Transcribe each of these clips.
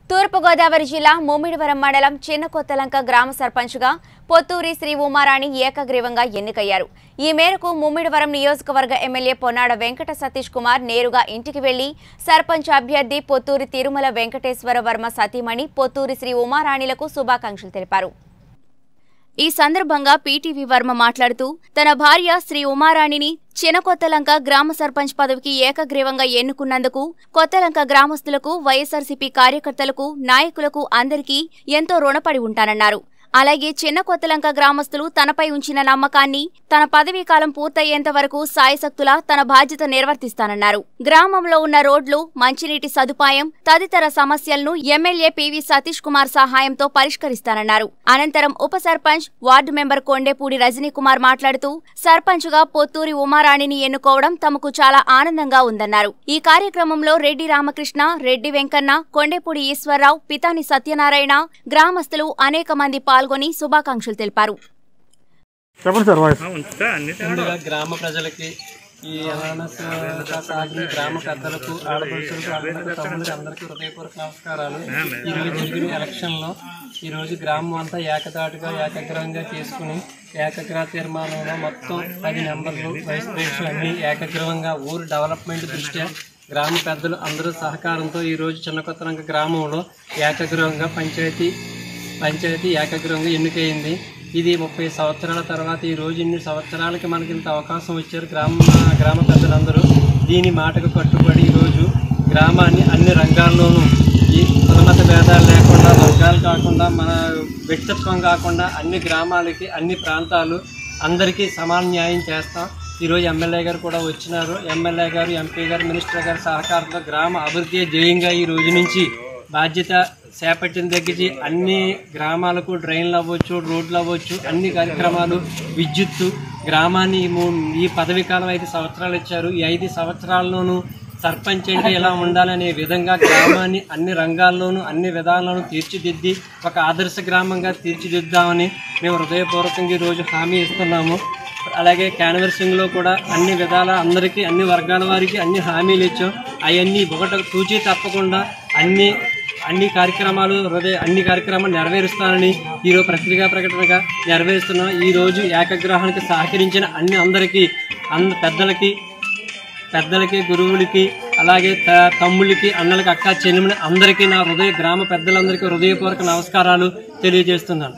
తూర్పుగోదావరి జిల్లా ముమ్మిడివరం మండలం చిన్న కొత్తలంక గ్రామ సర్పంచ్గా పొత్తూరి శ్రీ ఉమారాణి ఏకగ్రీవంగా ఎన్నికయ్యారు ఈ మేరకు ముమ్మిడివరం నియోజకవర్గ ఎమ్మెల్యే పొన్నాడ వెంకట సతీష్ కుమార్ నేరుగా ఇంటికి వెళ్లి సర్పంచ్ అభ్యర్థి పొత్తూరి తిరుమల వెంకటేశ్వర వర్మ సతీమణి పొత్తూరి శ్రీ ఉమారాణిలకు శుభాకాంక్షలు తెలిపారు ఈ సందర్భంగా పీటీవీ వర్మ మాట్లాడుతూ తన భార్య శ్రీ ఉమారాణిని చినకొత్తలంక గ్రామ సర్పంచ్ పదవికి ఏకగ్రీవంగా ఎన్నుకున్నందుకు కొత్తలంక గ్రామస్తులకు వైఎస్ఆర్సీపీ కార్యకర్తలకు నాయకులకు అందరికీ ఎంతో రుణపడి ఉంటానన్నారు అలాగే చిన్న కొత్తలంక గ్రామస్తులు తనపై ఉంచిన నమ్మకాన్ని తన పదవీ కాలం పూర్తయ్యేంత వరకు సాయశక్తులా తన బాధ్యత నిర్వర్తిస్తానన్నారు గ్రామంలో ఉన్న రోడ్లు మంచినీటి సదుపాయం తదితర సమస్యలను ఎమ్మెల్యే పివి సతీష్ కుమార్ సహాయంతో పరిష్కరిస్తానన్నారు అనంతరం ఉప సర్పంచ్ వార్డు మెంబర్ కొండేపూడి రజనీ కుమార్ మాట్లాడుతూ సర్పంచ్గా పొత్తూరి ఉమారాణిని ఎన్నుకోవడం తమకు చాలా ఆనందంగా ఉందన్నారు ఈ కార్యక్రమంలో రెడ్డి రామకృష్ణ రెడ్డి వెంకన్న కొండేపూడి ఈశ్వరరావు పితాని సత్యనారాయణ గ్రామస్తులు అనేక మంది పాల్గొని శుభాకాంక్షలు తెలిపారు చెప్పండి సార్ వాయిస్ ఉంచుతా అన్ని ముందుగా గ్రామ ప్రజలకి ఈ అనానస్ సాగి గ్రామ పెద్దలకు ఆడపడుచులకు అందరికీ తమ్ముళ్ళకి అందరికీ హృదయపూర్వక నమస్కారాలు ఈ రోజు జరిగిన ఎలక్షన్లో ఈ రోజు గ్రామం అంతా ఏకతాటిగా ఏకగ్రహంగా చేసుకుని ఏకగ్రహ తీర్మానంలో మొత్తం పది నెంబర్లు వైస్ ప్రెసిడెంట్ అన్ని ఏకగ్రహంగా ఊరు డెవలప్మెంట్ దృష్ట్యా గ్రామ పెద్దలు అందరూ సహకారంతో ఈ రోజు చిన్నకొత్తరంగ గ్రామంలో ఏకగ్రహంగా పంచాయతీ పంచాయతీ ఏకగ్రహంగా ఎన్నికైంది ఇది ముప్పై సంవత్సరాల తర్వాత ఈ రోజు ఇన్ని సంవత్సరాలకి మనకి ఇంత అవకాశం వచ్చారు గ్రామ గ్రామ పెద్దలందరూ దీని మాటకు కట్టుబడి ఈరోజు గ్రామాన్ని అన్ని రంగాల్లోనూ ఈ కులమత భేదాలు లేకుండా వర్గాలు కాకుండా మన వ్యక్తిత్వం కాకుండా అన్ని గ్రామాలకి అన్ని ప్రాంతాలు అందరికీ సమాన న్యాయం చేస్తాం ఈరోజు ఎమ్మెల్యే గారు కూడా వచ్చినారు ఎమ్మెల్యే గారు ఎంపీ గారు మినిస్టర్ గారి సహకారంతో గ్రామ అభివృద్ధి జయంగా ఈ రోజు నుంచి బాధ్యత చేపట్టిన దగ్గర నుంచి అన్ని గ్రామాలకు డ్రైన్లు అవ్వచ్చు రోడ్లు అవ్వచ్చు అన్ని కార్యక్రమాలు విద్యుత్తు గ్రామాన్ని ఈ మూ- ఈ పదవి కాలం ఐదు సంవత్సరాలు ఇచ్చారు ఈ ఐదు సంవత్సరాల్లోనూ సర్పంచ్ అంటే ఎలా ఉండాలనే విధంగా గ్రామాన్ని అన్ని రంగాల్లోనూ అన్ని విధాల్లోనూ తీర్చిదిద్ది ఒక ఆదర్శ గ్రామంగా తీర్చిదిద్దామని మేము హృదయపూర్వకంగా ఈరోజు హామీ ఇస్తున్నాము అలాగే క్యాన్వర్సింగ్లో కూడా అన్ని విధాల అందరికీ అన్ని వర్గాల వారికి అన్ని హామీలు ఇచ్చాం అవన్నీ ఒకటి తూచి తప్పకుండా అన్ని అన్ని కార్యక్రమాలు హృదయ అన్ని కార్యక్రమాలు నెరవేరుస్తానని ఈరోజు పత్రికా ప్రకటనగా నెరవేరుస్తున్నాం ఈ రోజు ఏకగ్రహానికి సహకరించిన అన్ని అందరికీ అంద పెద్దలకి పెద్దలకి గురువులకి అలాగే త- తమ్ముళ్ళకి అన్నలకి అక్క చెల్లెమని అందరికీ నా హృదయ గ్రామ పెద్దలందరికీ హృదయపూర్వక నమస్కారాలు తెలియజేస్తున్నాను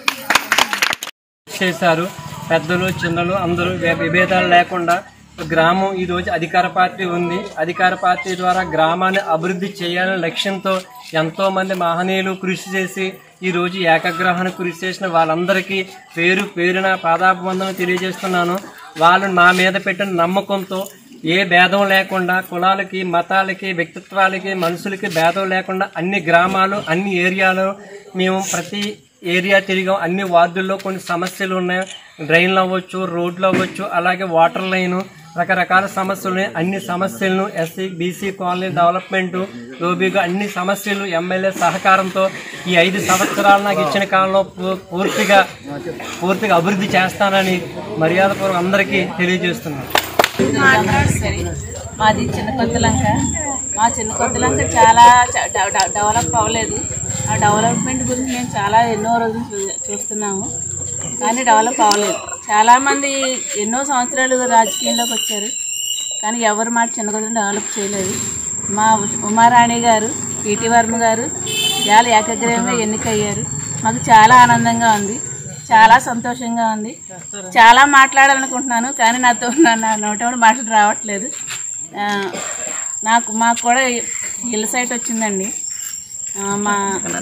చేశారు పెద్దలు చిన్నలు అందరూ వే- విభేదాలు లేకుండా గ్రామం ఈ రోజు అధికార పార్టీ ఉంది అధికార పార్టీ ద్వారా గ్రామాన్ని అభివృద్ధి చేయాలనే లక్ష్యంతో ఎంతో మంది మహనీయులు కృషి చేసి ఈ రోజు ఏకగ్రహాన్ని కృషి చేసిన వాళ్ళందరికీ పేరు పేరున పాదాభివందనం తెలియజేస్తున్నాను వాళ్ళు మా మీద పెట్టిన నమ్మకంతో ఏ భేదం లేకుండా కులాలకి మతాలకి వ్యక్తిత్వాలకి మనుషులకి భేదం లేకుండా అన్ని గ్రామాలు అన్ని ఏరియాలు మేము ప్రతి ఏరియా తిరిగాం అన్ని వార్డుల్లో కొన్ని సమస్యలు ఉన్నాయి డ్రైన్లు అవ్వచ్చు రోడ్లు అవ్వచ్చు అలాగే వాటర్ లైన్ రకరకాల సమస్యలు ఉన్నాయి అన్ని సమస్యలను ఎస్సీ బీసీ కాలనీ డెవలప్మెంట్ లోబీగా అన్ని సమస్యలు ఎమ్మెల్యే సహకారంతో ఈ ఐదు సంవత్సరాలు నాకు ఇచ్చిన కాలంలో పూ- పూర్తిగా పూర్తిగా అభివృద్ధి చేస్తానని మర్యాదపూర్వక అందరికీ తెలియజేస్తున్నాను సరే మాది చిన్న కొత్తలంక మా చిన్న కొత్తలంక చాలా చ- డెవ- డెవ- డెవలప్ అవ్వలేదు ఆ డెవలప్మెంట్ గురించి మేము చాలా ఎన్నో రోజులు చూ- చూస్తున్నాము కానీ డెవలప్ అవ్వలేదు చాలామంది ఎన్నో సంవత్సరాలు రాజకీయంలోకి వచ్చారు కానీ ఎవరు మాట చిన్న కొత్తలు డెవలప్ చేయలేదు మా ఉ- ఉమారాణి గారు పిటి వర్మ గారు చాలా ఏకగ్రీవంగా ఎన్నికయ్యారు మాకు చాలా ఆనందంగా ఉంది చాలా సంతోషంగా ఉంది చాలా మాట్లాడాలనుకుంటున్నాను కానీ నాతో నా నా నోట కూడా మాటలు రావట్లేదు ఆ, నాకు మాకు కూడా ఇళ్ళ సైట్ వచ్చిందండి ఆ, మా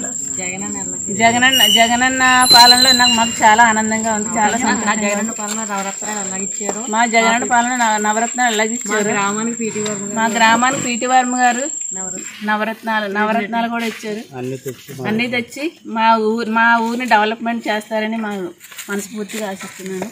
జగనన్న జగనన్న పాలనలో నాకు మాకు చాలా ఆనందంగా ఉంది చాలా జగనన్న పాలన నవరత్నాలు అలాగిచ్చారు మా జగనన్న పాలన నవ- నవరత్నాలు అలాగిచ్చారు గ్రామానికి పీటీ వర్మ మా గ్రామానికి పీటీ వర్మ గారు నవరత్నాలు నవరత్నాలు కూడా ఇచ్చారు అన్నీ తెచ్చి మా ఊరు మా ఊరిని డెవలప్మెంట్ చేస్తారని మా మనస్ఫూర్తిగా ఆశిస్తున్నాను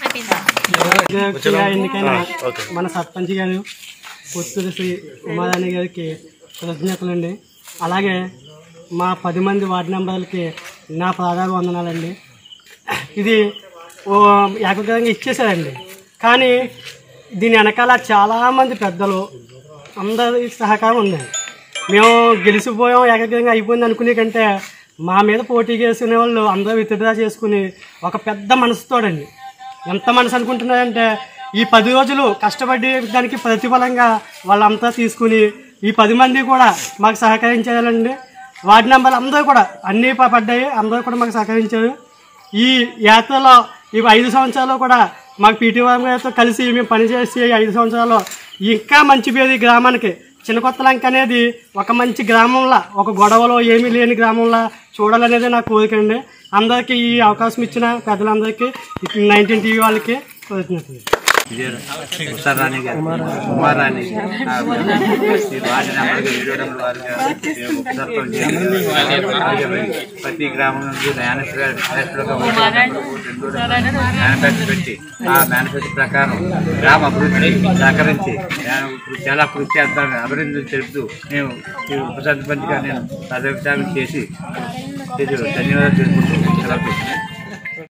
వ్యక్తిగా ఎన్నికైన మన సర్పంచ్ గారు పొత్తుల శ్రీ ఉమారాణి గారికి కృతజ్ఞతలండి అలాగే మా పది మంది వార్డు మెంబర్లకి నా ప్రాధాన్య వందనాలండి ఇది ఓ ఏకగ్రంగా ఇచ్చేసారండి కానీ దీని వెనకాల చాలామంది పెద్దలు అందరి సహకారం ఉందండి మేము గెలిచిపోయాం ఏకగ్రంగా అయిపోయింది అనుకునే కంటే మా మీద పోటీ చేసిన వాళ్ళు అందరూ విత్డ్రా చేసుకుని ఒక పెద్ద మనసుతోడండి ఎంత మనసు అనుకుంటున్నారంటే ఈ పది రోజులు కష్టపడి దానికి ప్రతిఫలంగా వాళ్ళంతా తీసుకుని ఈ పది మంది కూడా మాకు సహకరించారండి వార్డు నెంబర్లు అందరూ కూడా అన్నీ ప- పడ్డాయి అందరూ కూడా మాకు సహకరించారు ఈ యాత్రలో ఈ ఐదు సంవత్సరాలు కూడా మాకు పీటీ గారితో కలిసి మేము పనిచేసి ఈ ఐదు సంవత్సరాలు ఇంకా మంచి పేరు ఈ గ్రామానికి చిన్నకొత్తలంక అనేది ఒక మంచి గ్రామంలా ఒక గొడవలో ఏమీ లేని గ్రామంలా చూడాలనేది నా కోరిక అండి అందరికీ ఈ అవకాశం ఇచ్చిన పెద్దలందరికీ నైన్టీన్ టీవీ వాళ్ళకి కృతజ్ఞతలు ఉత్తరాణి గారు కుమారాణి వాటి నెంబర్గా ఇవ్వడం వారిగా సర్పంచ్ అలాగే ప్రతి గ్రామం నుంచి మేనిఫెస్టోగా మేనిఫెస్టో పెట్టి ఆ మేనిఫెస్టో ప్రకారం గ్రామ అభివృద్ధిని సహకరించి నేను చాలా కృషి చేస్తాను అభివృద్ధి తెలుపుతూ మేము ఈ ఉప సర్పంచ్గా నేను పదవిత్యాగం చేసి చేసి ధన్యవాదాలు తెలుపుకుంటూ సెలవు తీసుకుంటాను.